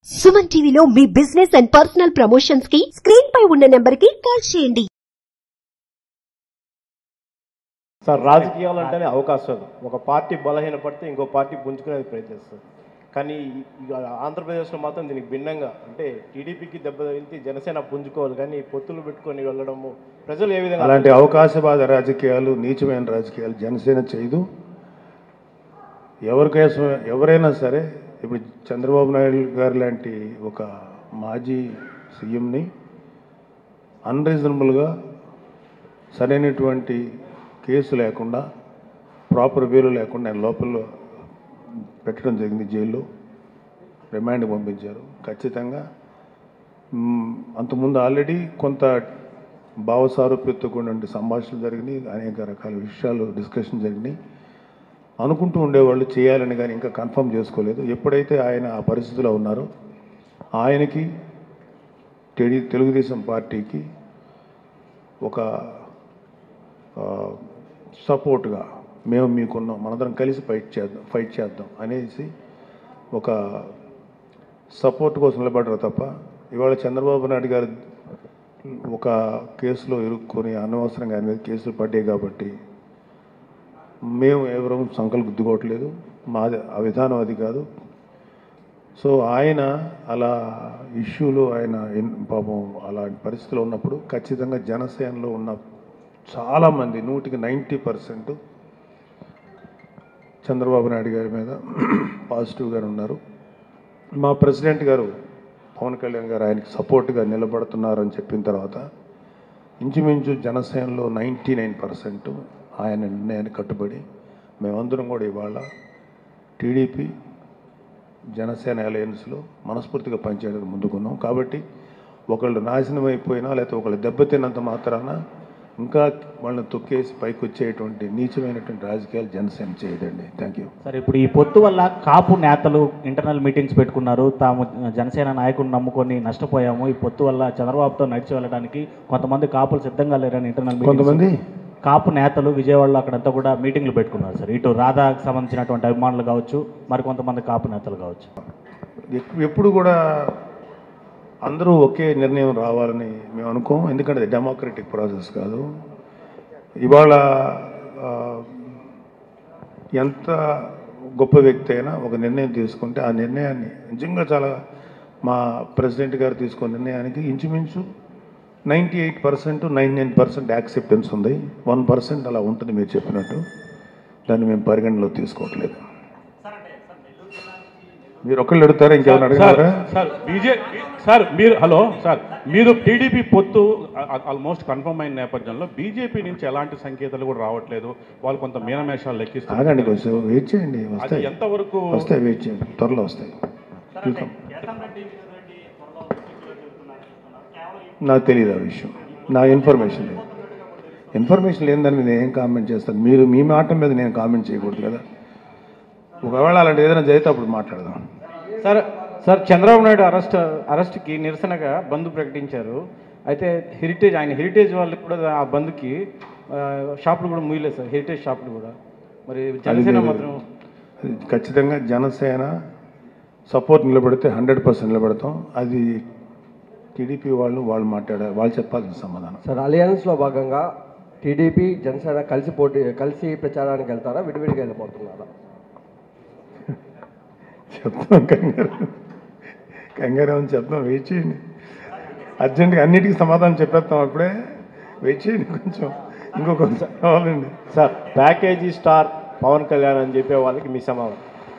సుమన్ టీవీలో మీ business and personal promotions కి స్క్రీన్ పై ఉన్న నెంబర్ కి కాల్ చేయండి సార్ రాజకీయాలు అంటేనే అవకాశం ఒక పార్టీ బలహీనపడితే ఇంకో పార్టీ పుంజుకునేది ప్రయత్నిస్తారు కానీ ఇక ఆంధ్రప్రదేశ్లో మాత్రం దీనికి భిన్నంగా అంటే టీడీపీకి దెబ్బ తగిలితే జనసేన పుంజుకోవాలి కానీ పొత్తులు పెట్టుకొని వెళ్ళడము ప్రజలు ఏ విధంగా అలాంటి అవకాశవాద రాజకీయాలు నీచమైన రాజకీయాలు జనసేన చేయదు ఎవరికోసం ఎవరైనా సరే ఇప్పుడు చంద్రబాబు నాయుడు గారు లాంటి ఒక మాజీ సీఎంని అన్రీజనబుల్గా సరైనటువంటి కేసు లేకుండా ప్రాపర్ వేలు లేకుండా ఆయన లోపల పెట్టడం జరిగింది జైల్లో రిమాండ్ పంపించారు ఖచ్చితంగా మ్, అంతకుముందు ఆల్రెడీ కొంత భావసారూప్యతతో కూడిన సంభాషణలు జరిగినాయి అనేక రకాల విషయాలు డిస్కషన్ జరిగినాయి అనుకుంటూ ఉండేవాళ్ళు చేయాలని కానీ ఇంకా కన్ఫర్మ్ చేసుకోలేదు ఎప్పుడైతే ఆయన ఆ పరిస్థితిలో ఉన్నారో ఆయనకి టెడి తెలుగుదేశం పార్టీకి ఒక సపోర్ట్గా మేము మీకున్నాం మనందరం కలిసి ఫైట్ చేద్దాం ఫైట్ చేద్దాం అనేసి ఒక సపోర్ట్ కోసం నిలబడరు తప్ప ఇవాళ చంద్రబాబు నాయుడు గారు ఒక కేసులో ఇరుక్కొని అనవసరంగా ఆయన మీద కేసులు పడ్డాయి కాబట్టి మేము ఎవరూ సంకలు గుద్దుకోవట్లేదు మాది ఆ విధానం అది కాదు సో ఆయన అలా ఇష్యూలో ఆయన ఎన్- పాపం అలాంటి పరిస్థితిలో ఉన్నప్పుడు ఖచ్చితంగా జనసేనలో ఉన్న చాలామంది నూటికి నైంటీ పర్సెంట్ చంద్రబాబు నాయుడు గారి మీద పాజిటివ్గానే ఉన్నారు మా ప్రెసిడెంట్ గారు పవన్ కళ్యాణ్ గారు ఆయనకి సపోర్ట్గా నిలబడుతున్నారని చెప్పిన తర్వాత ఇంచుమించు జనసేనలో నైంటీ నైన్ పర్సెంట్ ఆయన నిర్ణయాన్ని కట్టుబడి మేమందరం కూడా ఇవాళ టీడీపీ జనసేన అలయన్స్లో మనస్ఫూర్తిగా పనిచేయడానికి ముందుకున్నాం కాబట్టి ఒకళ్ళు నాశనం అయిపోయినా లేకపోతే ఒకళ్ళు దెబ్బతిన్నంత మాత్రాన ఇంకా వాళ్ళని తొక్కేసి పైకి వచ్చేటువంటి నీచమైనటువంటి రాజకీయాలు జనసేన చేయదండి థ్యాంక్ యూ సరే ఇప్పుడు ఈ పొత్తు వల్ల కాపు నేతలు ఇంటర్నల్ మీటింగ్స్ పెట్టుకున్నారు తాము జనసేన నాయకుడిని నమ్ముకొని నష్టపోయాము ఈ పొత్తు వల్ల చంద్రబాబుతో నడిచి వెళ్ళడానికి కొంతమంది కాపులు సిద్ధంగా లేరని ఇంటర్నల్ మీటింగ్స్ కొంతమంది కాపు నేతలు విజయవాడలో అక్కడంతా కూడా మీటింగ్లు పెట్టుకున్నారు సార్ ఇటు రాధాకు సంబంధించినటువంటి అభిమానులు కావచ్చు మరి కొంతమంది కాపు నేతలు కావచ్చు ఎక్- ఎప్పుడు కూడా అందరూ ఒకే నిర్ణయం రావాలని మేము అనుకోం ఎందుకంటే అది డెమోక్రటిక్ ప్రాసెస్ కాదు ఇవాళ ఆ, ఎంత గొప్ప వ్యక్తి అయినా ఒక నిర్ణయం తీసుకుంటే ఆ నిర్ణయాన్ని నిజంగా చాలా మా ప్రెసిడెంట్ గారు తీసుకున్న నిర్ణయానికి ఇంచుమించు ninety eight percent nine nine percent acceptance ఉంది వన్ పర్సెంట్ అలా ఉంటుంది మీరు చెప్పినట్టు దాన్ని మేము పరిగణలో తీసుకోవట్లేదు మీరు ఒకళ్ళు అడుగుతారా ఇంకేమైనా సార్ అడగలరా సార్ బీజేపీ సార్ మీరు హలో సార్ మీరు టీడీపీ పొత్తు ఆల్మోస్ట్ కన్ఫర్మ్ అయిన నేపథ్యంలో బీజేపీ నుంచి ఎలాంటి సంకేతాలు కూడా రావట్లేదు వాళ్ళు కొంత మీనమేషాలు లెక్కిస్తారు ఆగండి కొంచెం వెయిట్ చేయండి అది వస్తాయి ఎంతవరకు వస్తాయి వెయిట్ చేయండి త్వరలో వస్తాయి వెల్కమ్ నాకు తెలియదు ఆ విషయం నా ఇన్ఫర్మేషన్ లేదు ఇన్ఫర్మేషన్ లేని దాని మీద ఏం కామెంట్ చేస్తాను మీరు మీ మాట మీద నేను కామెంట్ చేయకూడదు కదా ఒకవేళ అలాంటి ఏదైనా జరిగితే అప్పుడు మాట్లాడదాం sir sir Chandrababu Naidu arrest అరెస్ట్కి నిరసనగా బంద్ ప్రకటించారు అయితే హెరిటేజ్ ఆయన హెరిటేజ్ వాళ్ళు కూడా ఆ బంద్కి ఆ, షాపులు కూడా మూయలేదు సార్ హెరిటేజ్ షాపులు కూడా మరి జనసేన లేదు. మాత్రం అది ఖచ్చితంగా జనసేన సపోర్ట్ నిలబడితే హండ్రెడ్ పర్సెంట్ నిలబడతాం అది టీడీపీ వాళ్ళు వాళ్ళు మాట్లాడారు వాళ్ళు చెప్పాల్సిన సమాధానం సార్ అలయన్స్లో భాగంగా టీడీపీ జనసేన కలిసి పోటీ కలిసి ప్రచారానికి వెళ్తారా విడివిడిగా వెళ్ళిపోతున్నారా చెప్తాం కంగారు కంగారు ఏమని చెప్తాం వెయిట్ చేయండి అర్జెంట్గా అన్నిటికీ సమాధానం చెప్పేస్తాం అప్పుడే వెయిట్ చేయండి కొంచెం ఇంకో కొంచెం కావాలండి sir package star Pawan Kalyan అని చెప్పే వాళ్ళకి మీ సమాధానం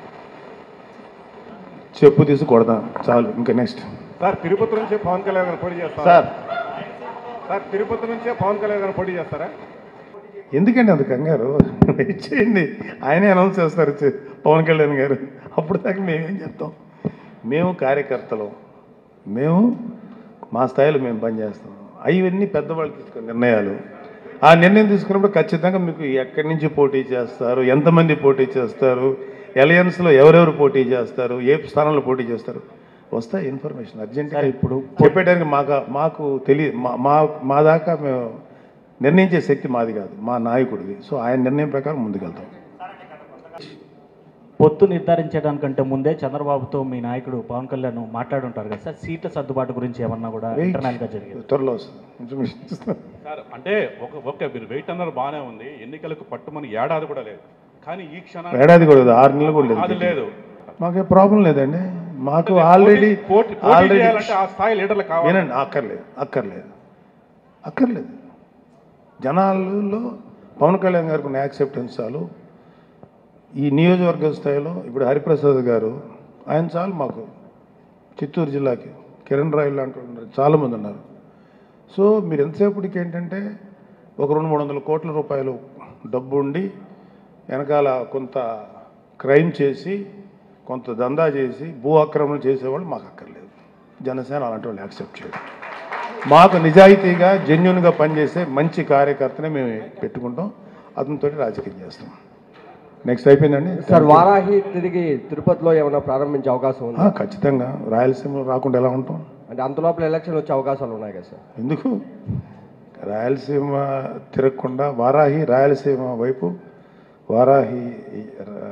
చెప్పు తీసి కొడదాం చాలు ఇంకా నెక్స్ట్ సార్ తిరుపతి నుంచే పవన్ కళ్యాణ్ గారు పోటీ చేస్తారు సార్ సార్ తిరుపతి నుంచే పవన్ కళ్యాణ్ గారు పోటీ చేస్తారా ఎందుకండి అంత కంగారు వెయిట్ చేయండి ఆయనే అనౌన్స్ చేస్తారు చే- పవన్ కళ్యాణ్ గారు అప్పుడు దాకా మేమేం చెప్తాం మేము కార్యకర్తలు మేము మా స్థాయిలో మేము పనిచేస్తాం అవన్నీ పెద్దవాళ్ళు తీసుకున్న నిర్ణయాలు ఆ నిర్ణయం తీసుకున్నప్పుడు ఖచ్చితంగా మీకు ఎక్కడి నుంచి పోటీ చేస్తారు ఎంతమంది పోటీ చేస్తారు ఎలయన్స్లో ఎవరెవరు పోటీ చేస్తారు ఏ స్థానంలో పోటీ చేస్తారు వస్తాయి ఇన్ఫర్మేషన్ అర్జెంట్ సార్, ఇప్పుడు చెప్పేటానికి మాకు మాకు తెలియ మా- మా మా దాకా మేము నిర్ణయించే శక్తి మాది కాదు మా నాయకుడిది సో ఆయన నిర్ణయం ప్రకారం ముందుకెళ్తాం పొత్తు నిర్ధారించడానికంటే ముందే చంద్రబాబుతో మీ నాయకుడు పవన్ కళ్యాణ్ మాట్లాడుంటారు కదా సార్ సీట్ల సర్దుబాటు గురించి ఏమన్నా కూడా ఇంటర్నల్ గా జరిగింది త్వరలో వస్తుంది ఇన్ఫర్మేషన్ ఇస్తాను సార్ అంటే ఒక ఓకే మీరు వెయిట్ అన్నారు బాగానే ఉంది ఎన్నికలకు పట్టుమని ఏడాది కూడా లేదు కానీ ఈ క్షణాన్ని ఏడాది కూడా లేదు ఆరు నెలలు కూడా అది లేదు లేదు మాకే ప్రాబ్లం లేదండి మాకు పోటీ- ఆల్రెడీ పోటీ- పోటీ ఆల్రెడీ చేయాలంటే ఆ స్థాయి లీడర్లు కావాలి వినండి అక్కర్లేదు అక్కర్లేదు అక్కర్లేదు జనాలలో పవన్ కళ్యాణ్ గారికి ఉన్న యాక్సెప్టెన్స్ చాలు ఈ నియోజకవర్గ స్థాయిలో ఇప్పుడు హరిప్రసాద్ గారు ఆయన చాలు మాకు చిత్తూరు జిల్లాకి కిరణ్ రాయ్ లాంటి వాళ్ళు ఉన్నారు చాలామంది ఉన్నారు సో మీరు ఎంతసేపటికి ఏంటంటే ఒక రెండు మూడు వందల కోట్ల రూపాయలు డబ్బు ఉండి వెనకాల కొంత క్రైమ్ చేసి కొంత దందా చేసి భూ ఆక్రమణ చేసేవాళ్ళు మాకు అక్కర్లేదు జనసేన అలాంటి వాళ్ళు యాక్సెప్ట్ చేయడం మాకు నిజాయితీగా జెన్యున్గా పనిచేసే మంచి కార్యకర్తనే మేము పెట్టుకుంటాం అతనితో రాజకీయం చేస్తాం నెక్స్ట్ అయిపోయిందండి సార్ వారాహి తిరిగి తిరుపతిలో ఏమైనా ప్రారంభించే అవకాశం ఆ, ఉంది ఖచ్చితంగా రాయలసీమలో రాకుండా ఎలా ఉంటాం అంటే అంతలోపల ఎలక్షన్ వచ్చే అవకాశాలు ఉన్నాయి కదా సార్ ఎందుకు రాయలసీమ తిరగకుండా వారాహి రాయలసీమ వైపు వారాహి ఆ,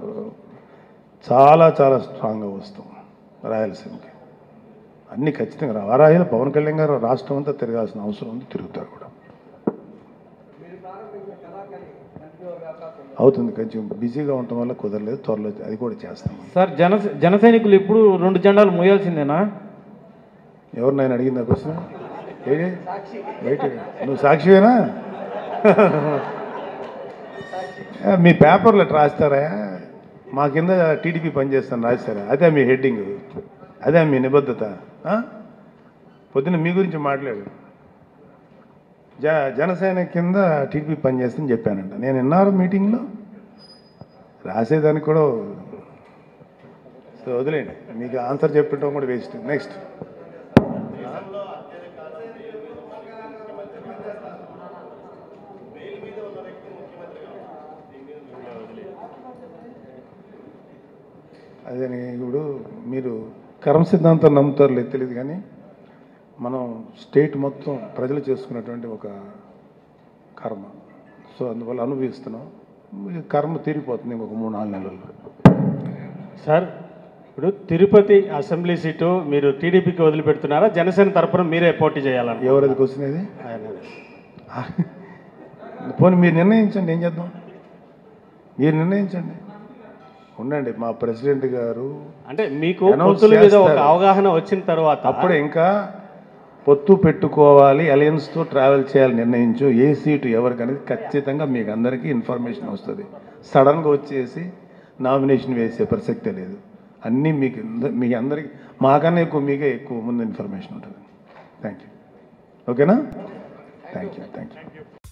చాలా చాలా స్ట్రాంగ్గా వస్తాం రాయలసీమకి అన్ని ఖచ్చితంగా రా- వారాహిలో పవన్ కళ్యాణ్ గారు రాష్ట్రం అంతా తిరగాల్సిన అవసరం ఉంది తిరుగుతారు కూడా అవుతుంది కొంచెం బిజీగా ఉండటం వల్ల కుదరలేదు త్వరలో అది కూడా చేస్తాం సార్ జన జన సైనికులు ఇప్పుడు రెండు జెండాలు మోయాల్సిందేనా ఎవరు నేను అడిగింది ఆ క్వశ్చన్ ఏది వెయిట్ నువ్వు సాక్షివేనా ఏ, మీ పేపర్లో ఎట్లా రాస్తారా మా కింద టీడీపీ పనిచేస్తాను రాస్తారా అదే మీ హెడ్డింగ్ అదే మీ నిబద్ధత ఆ? పొద్దున్న మీ గురించి మాట్లాడు జ జనసేన కింద టీడీపీ పనిచేస్తుందని చెప్పానంట నేను విన్నారు మీటింగ్లో రాసేదానికి కూడా సో వదిలేండి మీకు ఆన్సర్ చెప్పడం కూడా వేస్ట్ నెక్స్ట్ అదే ఇప్పుడు మీరు కర్మ సిద్ధాంతం నమ్ముతారు లేదు తెలియదు కానీ మనం స్టేట్ మొత్తం ప్రజలు చేసుకున్నటువంటి ఒక కర్మ సో అందువల్ల అనుభవిస్తున్నాం ఈ కర్మ తీరిపోతుంది ఇంకొక మూడు నాలుగు నెలల్లో సార్ ఇప్పుడు తిరుపతి అసెంబ్లీ సీటు మీరు టీడీపీకి వదిలిపెడుతున్నారా జనసేన తరపున మీరే పోటీ చేయాలని ఎవరది క్వశ్చన్ ఇది పోనీ మీరు నిర్ణయించండి ఏం చేద్దాం మీరు నిర్ణయించండి ఉండండి మా ప్రెసిడెంట్ గారు అంటే మీకు Announce పొత్తుల మీద ఒక చేస్తారు. అవగాహన వచ్చిన తర్వాత అప్పుడే ఇంకా పొత్తు పెట్టుకోవాలి అలయన్స్తో ట్రావెల్ చేయాలి నిర్ణయించు ఏ సీటు ఎవరికి అనేది ఖచ్చితంగా మీకు అందరికీ ఇన్ఫర్మేషన్ వస్తుంది సడన్గా వచ్చేసి నామినేషన్ వేసే ప్రసక్తే లేదు అన్నీ మీకు ఇంద- మీ అందరికీ మాకన్నా ఎక్కువ మీకే ఎక్కువ ముందు ఇన్ఫర్మేషన్ ఉంటుంది థ్యాంక్ యూ ఓకేనా థ్యాంక్ యూ థ్యాంక్ యూ